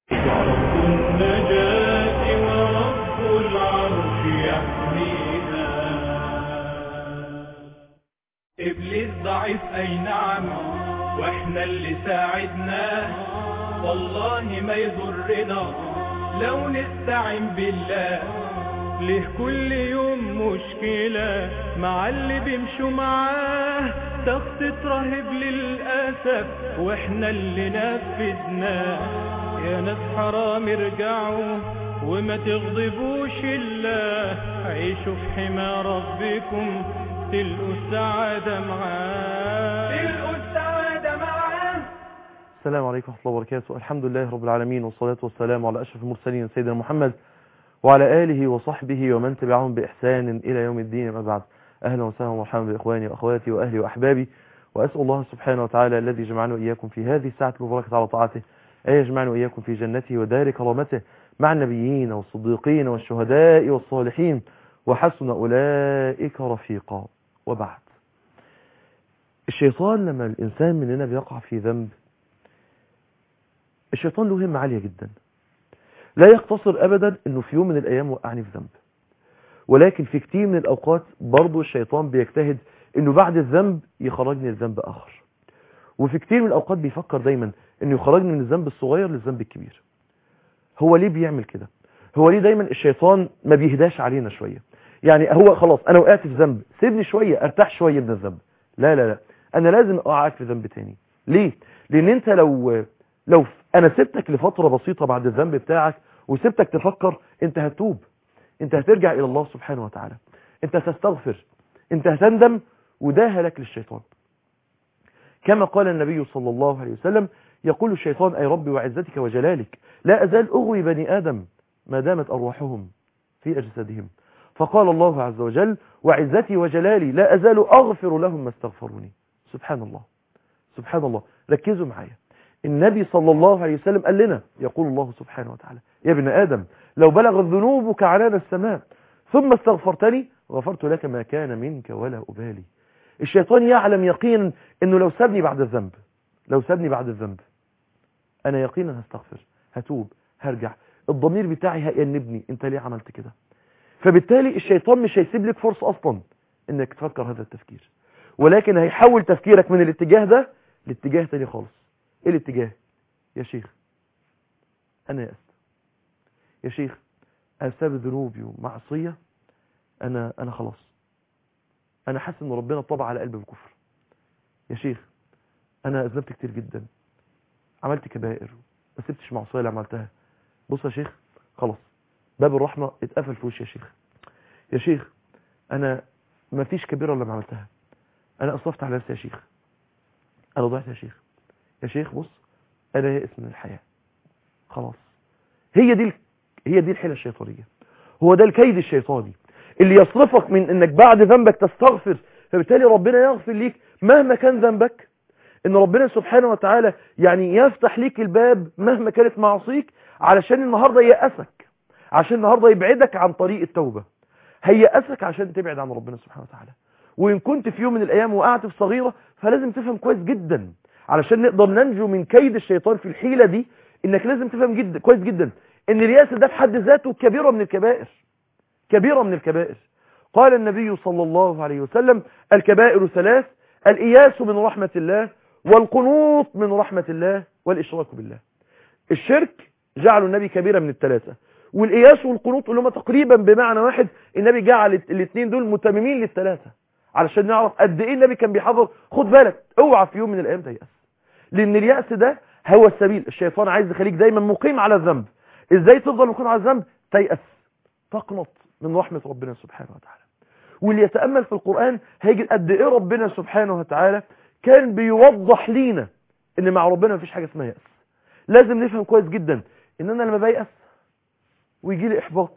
ورب النجاة ورب العرش يحميها إبليس ضعيف أي نعم وإحنا اللي ساعدناه والله ما يضرنا لو نستعين بالله ليه كل يوم مشكلة مع اللي بيمشوا معاه تخطيط رهيب للأسف واحنا اللي نفذناه يا ناس حرام ارجعوا وما تغضبوش الله عيشوا في حمى ربكم تلقوا السعادة معاه تلقوا السعادة معاه السلام عليكم ورحمة الله وبركاته الحمد لله رب العالمين والصلاة والسلام على أشرف المرسلين سيدنا محمد وعلى آله وصحبه ومن تبعهم بإحسان إلى يوم الدين ما بعد أهلا وسهلا ومرحبا بإخواني وأخواتي وأهلي وأحبابي وأسأل الله سبحانه وتعالى الذي جمعنا وإياكم في هذه الساعة المباركة على طاعته أن يجمعنا وإياكم في جنته ودار كرامته مع النبيين والصديقين والشهداء والصالحين وحسن أولئك رفيقا وبعد الشيطان لما الإنسان مننا بيقع في ذنب الشيطان له همة عالية جدا لا يقتصر أبدا أنه في يوم من الأيام وقعني في ذنب ولكن في كتير من الأوقات برضو الشيطان بيجتهد أنه بعد الذنب يخرجني الذنب آخر وفي كتير من الأوقات بيفكر دايما أنه يخرجني من الذنب الصغير للذنب الكبير هو ليه بيعمل كده هو ليه دايما الشيطان ما بيهداش علينا شوية يعني هو خلاص أنا وقعت في ذنب سيبني شوية ارتاح شوية من الذنب لا لا لا أنا لازم أقعك في ذنب تاني ليه لأن أنت لو لو أنا سبتك لفترة بسيطة بعد الذنب بتاعك وسبتك تفكر أنت هتوب أنت هترجع إلى الله سبحانه وتعالى أنت هتستغفر أنت هتندم وده هلك للشيطان كما قال النبي صلى الله عليه وسلم يقول الشيطان أي ربي وعزتك وجلالك لا أزال أغوي بني آدم ما دامت أرواحهم في أجسادهم فقال الله عز وجل وعزتي وجلالي لا أزال أغفر لهم ما استغفروني سبحان الله سبحان الله ركزوا معايا النبي صلى الله عليه وسلم قال لنا يقول الله سبحانه وتعالى يا ابن آدم لو بلغت ذنوبك عنان السماء ثم استغفرتني غفرت لك ما كان منك ولا أبالي الشيطان يعلم يقينا انه لو سابني بعد الذنب لو سابني بعد الذنب انا يقينا هستغفر هتوب هرجع الضمير بتاعي هيأنبني انت ليه عملت كده فبالتالي الشيطان مش هيسيب لك فرصة اصلا انك تفكر هذا التفكير ولكن هيحول تفكيرك من الاتجاه ده لاتجاه تاني خالص ايه الاتجاه يا شيخ انا يأست يا شيخ انا بسبب ذنوبي ومعصية انا انا خلاص انا حاسس ان ربنا طبع على قلبي بالكفر يا شيخ انا اذنبت كتير جدا عملت كبائر ما سبتش معصيه اللي عملتها بص يا شيخ خلاص باب الرحمه اتقفل في وشي يا شيخ يا شيخ انا ما فيش كبيره الا ما عملتها انا اسرفت على نفسي يا شيخ انا ضعت يا شيخ يا شيخ بص انا يائس من الحياه خلاص هي دي هي دي الحيله الشيطانيه هو ده الكيد الشيطاني اللي يصرفك من انك بعد ذنبك تستغفر فبالتالي ربنا يغفر ليك مهما كان ذنبك ان ربنا سبحانه وتعالى يعني يفتح ليك الباب مهما كانت معصيك علشان النهاردة يأسك عشان النهاردة يبعدك عن طريق التوبة هيأسك عشان تبعد عن ربنا سبحانه وتعالى وإن كنت في يوم من الأيام وقعت في صغيرة فلازم تفهم كويس جدا علشان نقدر ننجو من كيد الشيطان في الحيلة دي انك لازم تفهم جدا كويس جدا ان الياس ده في حد ذاته كبيرة من الكبائر كبيرة من الكبائر قال النبي صلى الله عليه وسلم الكبائر ثلاث الإياس من رحمة الله والقنوط من رحمة الله والإشراك بالله الشرك جعلوا النبي كبيرة من الثلاثة والإياس والقنوط اللي هم تقريبا بمعنى واحد النبي جعل الاثنين دول متممين للثلاثة علشان نعرف قد ايه النبي كان بيحضر خد بالك اوعى في يوم من الايام تيأس لان اليأس ده هو السبيل الشيطان عايز يخليك دايما مقيم على الذنب ازاي تفضل مقيم على الذنب تيأس تقنط من رحمة ربنا سبحانه وتعالى واللي يتأمل في القرآن هيجي قد ايه ربنا سبحانه وتعالى كان بيوضح لينا ان مع ربنا مفيش حاجة اسمها يأس لازم نفهم كويس جدا ان انا لما بيأس ويجي لي احباط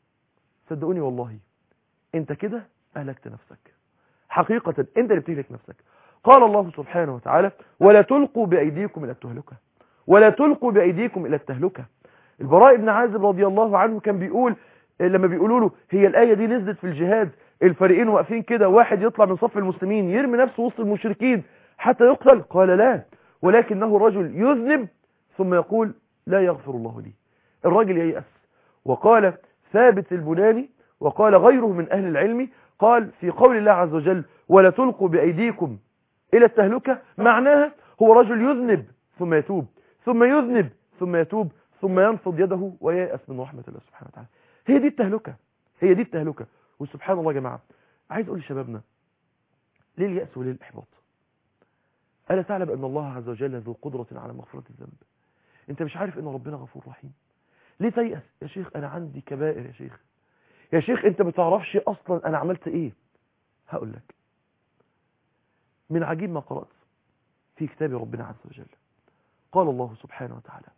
صدقوني والله انت كده اهلكت نفسك حقيقة انت اللي بتهلك نفسك قال الله سبحانه وتعالى ولا تلقوا بأيديكم إلى التهلكة ولا تلقوا بأيديكم إلى التهلكة البراء بن عازب رضي الله عنه كان بيقول لما بيقولوا له هي الآية دي نزلت في الجهاد الفريقين واقفين كده واحد يطلع من صف المسلمين يرمي نفسه وسط المشركين حتى يقتل قال لا ولكنه رجل يذنب ثم يقول لا يغفر الله لي الراجل ييأس وقال ثابت البناني وقال غيره من أهل العلم قال في قول الله عز وجل ولا تلقوا بأيديكم إلى التهلكة معناها هو رجل يذنب ثم يتوب ثم يذنب ثم يتوب ثم ينفض يده وييأس من رحمة الله سبحانه وتعالى هي دي التهلكة هي دي التهلكة وسبحان الله يا جماعة عايز أقول لشبابنا ليه اليأس وليه الإحباط ألا تعلم أن الله عز وجل ذو قدرة على مغفرة الذنب أنت مش عارف أن ربنا غفور رحيم ليه تيأس يا شيخ أنا عندي كبائر يا شيخ يا شيخ أنت ما تعرفش أصلا أنا عملت إيه هقول لك من عجيب ما قرأت في كتاب ربنا عز وجل قال الله سبحانه وتعالى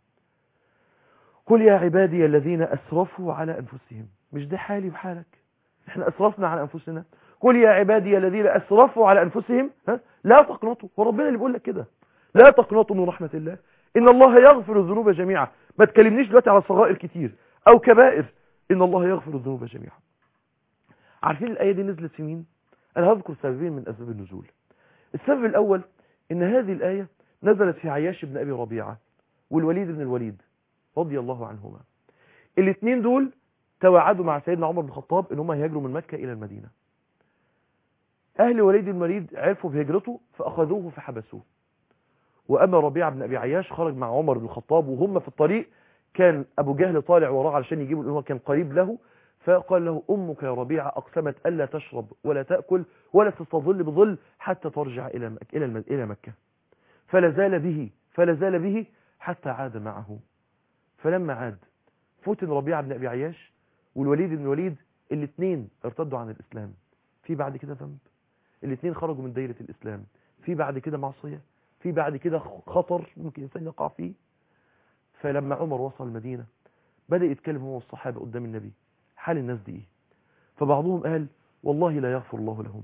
قل يا عبادي الذين أسرفوا على أنفسهم مش ده حالي وحالك احنا أسرفنا على أنفسنا قل يا عبادي الذين أسرفوا على أنفسهم ها؟ لا تقنطوا وربنا اللي بيقول لك كده لا تقنطوا من رحمة الله إن الله يغفر الذنوب جميعا ما تكلمنيش دلوقتي على صغائر كتير أو كبائر إن الله يغفر الذنوب جميعا عارفين الآية دي نزلت في مين أنا هذكر سببين من أسباب النزول السبب الأول إن هذه الآية نزلت في عياش بن أبي ربيعة والوليد بن الوليد رضي الله عنهما الاثنين دول توعدوا مع سيدنا عمر بن الخطاب ان هم هيهاجروا من مكة الى المدينة اهل وليد بن الوليد عرفوا بهجرته فاخذوه فحبسوه واما ربيعة بن ابي عياش خرج مع عمر بن الخطاب وهم في الطريق كان ابو جهل طالع وراه علشان يجيبه لانه كان قريب له فقال له امك يا ربيعة اقسمت الا تشرب ولا تاكل ولا تستظل بظل حتى ترجع الى مكة الى الم- الى مكة فلا زال به فلا زال به حتى عاد معه فلما عاد فتن ربيعة بن أبي عياش والوليد بن الوليد الاثنين ارتدوا عن الإسلام في بعد كده ذنب الاثنين خرجوا من دايرة الإسلام في بعد كده معصية في بعد كده خطر ممكن إنسان يقع فيه فلما عمر وصل المدينة بدأ يتكلم هو والصحابة قدام النبي حال الناس دي إيه فبعضهم قال والله لا يغفر الله لهم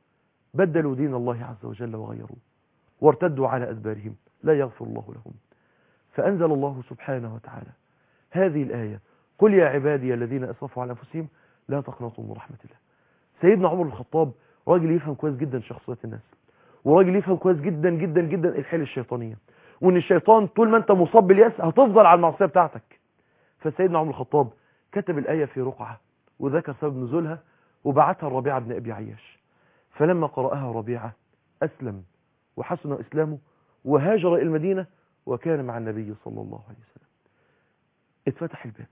بدلوا دين الله عز وجل وغيروا وارتدوا على أدبارهم لا يغفر الله لهم فأنزل الله سبحانه وتعالى هذه الآية قل يا عبادي الذين أسرفوا على أنفسهم لا تقنطوا من رحمة الله سيدنا عمر بن الخطاب راجل يفهم كويس جدا شخصية الناس وراجل يفهم كويس جدا جدا جدا الحيل الشيطانية وان الشيطان طول ما انت مصاب باليأس هتفضل على المعصية بتاعتك فسيدنا عمر الخطاب كتب الآية في رقعة وذكر سبب نزولها وبعتها الربيعة بن أبي عياش فلما قرأها ربيعة أسلم وحسن إسلامه وهاجر إلى المدينة وكان مع النبي صلى الله عليه وسلم اتفتح الباب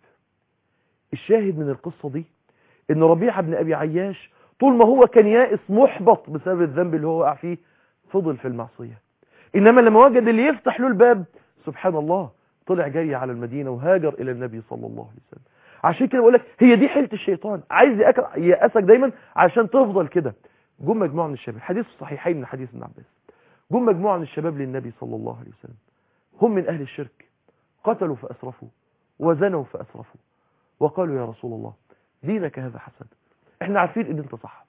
الشاهد من القصة دي ان ربيعة بن أبي عياش طول ما هو كان يائس محبط بسبب الذنب اللي هو وقع فيه فضل في المعصية إنما لما وجد اللي يفتح له الباب سبحان الله طلع جاي على المدينة وهاجر إلى النبي صلى الله عليه وسلم عشان كده بقول لك هي دي حيلة الشيطان عايز يأك- يأسك دايما عشان تفضل كده جم مجموعة من الشباب حديث الصحيحين من حديث ابن عباس جم مجموعة من الشباب للنبي صلى الله عليه وسلم هم من أهل الشرك قتلوا فأسرفوا وزنوا فأسرفوا وقالوا يا رسول الله دينك هذا حسن احنا عارفين ان انت صح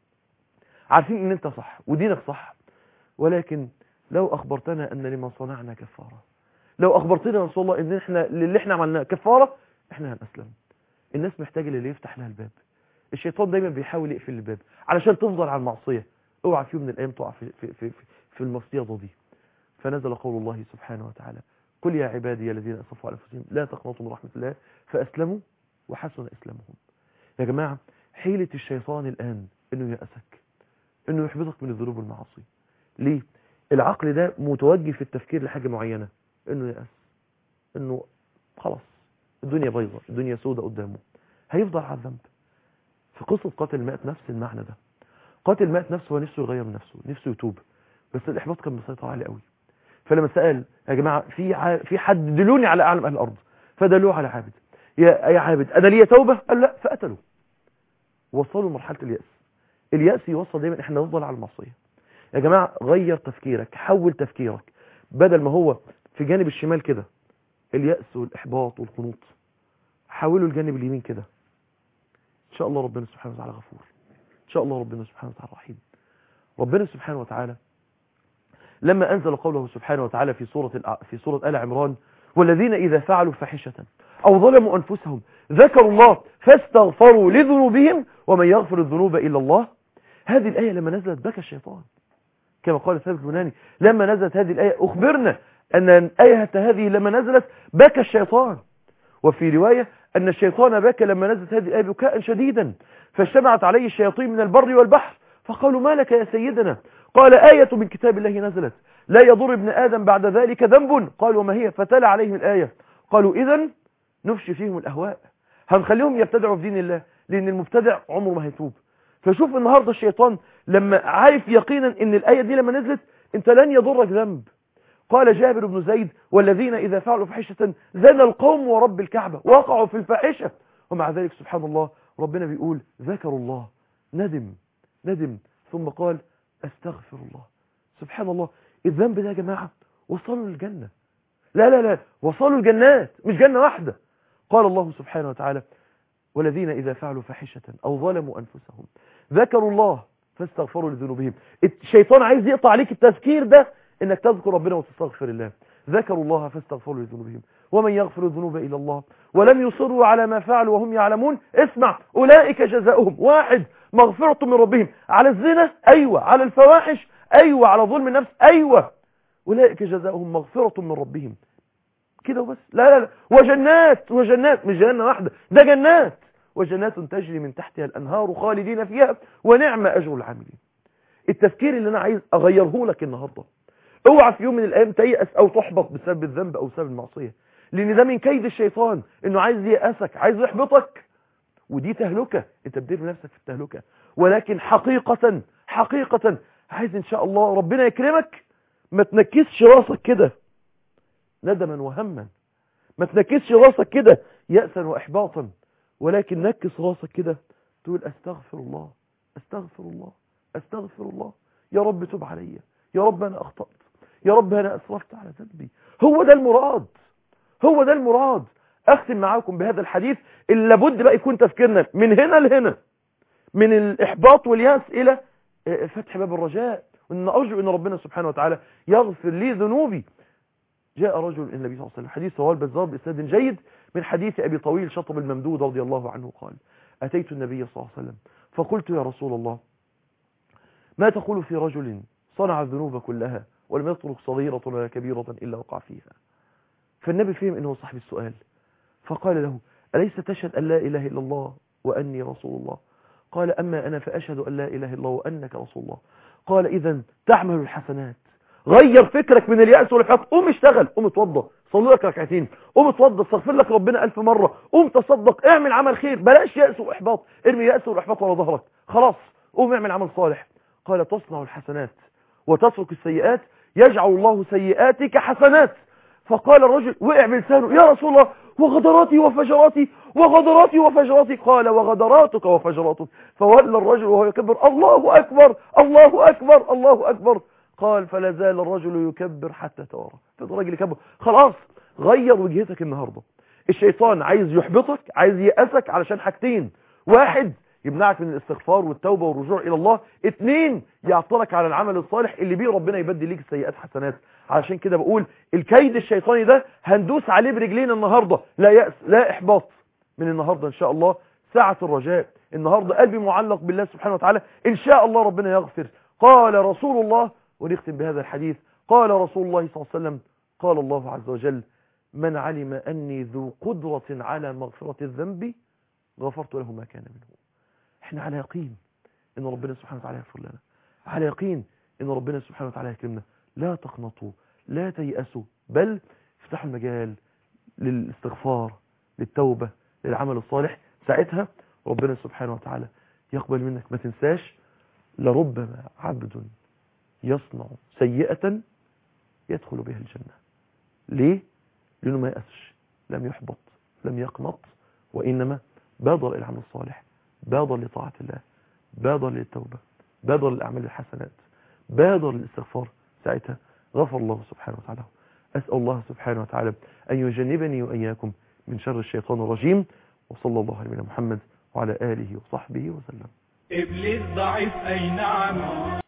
عارفين ان انت صح ودينك صح ولكن لو اخبرتنا ان لما صنعنا كفارة لو اخبرتنا يا رسول الله ان احنا اللي احنا عملناه كفارة احنا هنسلم الناس محتاجة اللي يفتح لها الباب الشيطان دايما بيحاول يقفل الباب علشان تفضل على المعصية اوعى في يوم من الايام تقع في, في, في, في, في المصيدة دي فنزل قول الله سبحانه وتعالى قل يا عبادي الذين اسرفوا على انفسهم لا تقنطوا من رحمة الله فاسلموا وحسن اسلامهم يا جماعة حيلة الشيطان الآن انه يأسك انه يحبطك من الذنوب والمعاصي ليه العقل ده متوجه في التفكير لحاجة معينة انه يأس انه خلاص الدنيا بيضة الدنيا سودة قدامه هيفضل على الذنب في قصة قاتل المئة نفس المعنى ده قاتل المئة نفسه هو نفسه يغير من نفسه نفسه يتوب بس الإحباط كان مسيطر عليه قوي فلما سأل يا جماعة في ع... في حد دلوني على أعلم أهل الأرض فدلوه على عابد يا يا عابد أنا ليا توبة قال لا فقتله وصلوا لمرحلة اليأس اليأس يوصل دايما احنا نفضل على المعصية يا جماعة غير تفكيرك حول تفكيرك بدل ما هو في جانب الشمال كده اليأس والإحباط والقنوط حوله الجانب اليمين كده إن شاء الله ربنا سبحانه وتعالى غفور إن شاء الله ربنا سبحانه وتعالى رحيم ربنا سبحانه وتعالى لما أنزل قوله سبحانه وتعالى في سورة الأ- في سورة آل عمران والذين إذا فعلوا فاحشة أو ظلموا أنفسهم ذكروا الله فاستغفروا لذنوبهم ومن يغفر الذنوب إلا الله هذه الآية لما نزلت بكى الشيطان كما قال ثابت البناني لما نزلت هذه الآية أخبرنا أن الآية هذه لما نزلت بكى الشيطان وفي رواية أن الشيطان بكى لما نزلت هذه الآية بكاء شديدا فاجتمعت عليه الشياطين من البر والبحر فقالوا ما لك يا سيدنا قال آية من كتاب الله نزلت لا يضر ابن آدم بعد ذلك ذنب قالوا وما هي فتلا عليهم الآية قالوا إذا نفشي فيهم الأهواء هنخليهم يبتدعوا في دين الله لأن المبتدع عمره ما هيتوب فشوف النهاردة الشيطان لما عارف يقينا ان الآية دي لما نزلت انت لن يضرك ذنب قال جابر بن زيد والذين إذا فعلوا فحشة زن القوم ورب الكعبة وقعوا في الفاحشة ومع ذلك سبحان الله ربنا بيقول ذكروا الله ندم ندم ثم قال استغفر الله سبحان الله الذنب ده يا جماعة وصلوا للجنة لا لا لا وصلوا الجنات مش جنة واحدة قال الله سبحانه وتعالى والذين إذا فعلوا فاحشة أو ظلموا أنفسهم ذكروا الله فاستغفروا لذنوبهم الشيطان عايز يقطع عليك التذكير ده انك تذكر ربنا وتستغفر الله ذكروا الله فاستغفروا لذنوبهم ومن يغفر الذنوب إلى الله ولم يصروا على ما فعلوا وهم يعلمون اسمع أولئك جزاؤهم واحد مغفرة من ربهم على الزنا أيوة على الفواحش أيوة على ظلم النفس أيوة أولئك جزاؤهم مغفرة من ربهم كده وبس لا لا لا وجنات وجنات مش جنة واحدة ده جنات وجنات تجري من تحتها الأنهار خالدين فيها ونعم أجر العاملين التفكير اللي أنا عايز أغيره لك النهاردة اوعى في يوم من الأيام تيأس أو تحبط بسبب الذنب أو بسبب المعصية لأن ده من كيد الشيطان إنه عايز يأسك عايز يحبطك ودي تهلكة انت بترمي نفسك في التهلكة ولكن حقيقة حقيقة عايز إن شاء الله ربنا يكرمك ما تنكسش راسك كده ندما وهما ما تنكسش راسك كده يأسا وإحباطا ولكن نكس راسك كده تقول أستغفر الله أستغفر الله أستغفر الله يا رب تب علي يا رب أنا أخطأت يا رب أنا أسرفت على ذنبي هو ده المراد هو ده المراد أختم معاكم بهذا الحديث اللي لابد بقى يكون تفكيرنا من هنا لهنا من الإحباط والياس إلى فتح باب الرجاء وإن أرجو أن ربنا سبحانه وتعالى يغفر لي ذنوبي جاء رجل إلى النبي صلى الله عليه وسلم حديث رواه البزار بإسناد جيد من حديث أبي طويل شطب الممدود رضي الله عنه قال أتيت النبي صلى الله عليه وسلم فقلت يا رسول الله ما تقول في رجل صنع الذنوب كلها ولم يترك صغيرة ولا كبيرة إلا وقع فيها فالنبي فهم أنه صاحب السؤال فقال له أليس تشهد أن لا إله إلا الله وأني رسول الله قال أما أنا فأشهد أن لا إله إلا الله وأنك رسول الله قال إذا تعمل الحسنات غير فكرك من اليأس والإحباط قوم اشتغل قوم اتوضى صلي لك ركعتين قوم اتوضى استغفر لك ربنا ألف مرة قوم تصدق اعمل عمل خير بلاش يأس وإحباط ارمي يأس والإحباط ورا ظهرك خلاص قوم اعمل عمل صالح قال تصنع الحسنات وتترك السيئات يجعل الله سيئاتك حسنات فقال الرجل وقع بلسانه يا رسول الله وغدراتي وفجراتي وغدراتي وفجراتي قال وغدراتك وفجراتك فولى الرجل وهو يكبر الله أكبر الله أكبر الله أكبر قال فلا زال الرجل يكبر حتى توارى الراجل يكبر خلاص غير وجهتك النهاردة الشيطان عايز يحبطك عايز يأسك علشان حاجتين واحد يمنعك من الاستغفار والتوبة والرجوع إلى الله اتنين يعطلك على العمل الصالح اللي بيه ربنا يبدل ليك السيئات حسنات علشان كده بقول الكيد الشيطاني ده هندوس عليه برجلينا النهاردة لا يأس لا إحباط من النهاردة إن شاء الله ساعة الرجاء النهاردة قلبي معلق بالله سبحانه وتعالى إن شاء الله ربنا يغفر قال رسول الله ونختم بهذا الحديث قال رسول الله صلى الله عليه وسلم قال الله عز وجل من علم أني ذو قدرة على مغفرة الذنب غفرت له ما كان منه احنا على يقين ان ربنا سبحانه وتعالى يغفر لنا على يقين ان ربنا سبحانه وتعالى يكرمنا لا تقنطوا لا تيأسوا بل افتحوا المجال للاستغفار للتوبة للعمل الصالح ساعتها ربنا سبحانه وتعالى يقبل منك ما تنساش لربما عبد يصنع سيئة يدخل بها الجنة ليه؟ لأنه ما يأسش لم يحبط لم يقنط وإنما بادر إلى العمل الصالح بادر لطاعة الله بادر للتوبة بادر للأعمال الحسنات بادر للاستغفار ساعتها غفر الله سبحانه وتعالى أسأل الله سبحانه وتعالى أن يجنبني وإياكم من شر الشيطان الرجيم وصلى الله على محمد وعلى آله وصحبه وسلم إبليس ضعيف أي نعم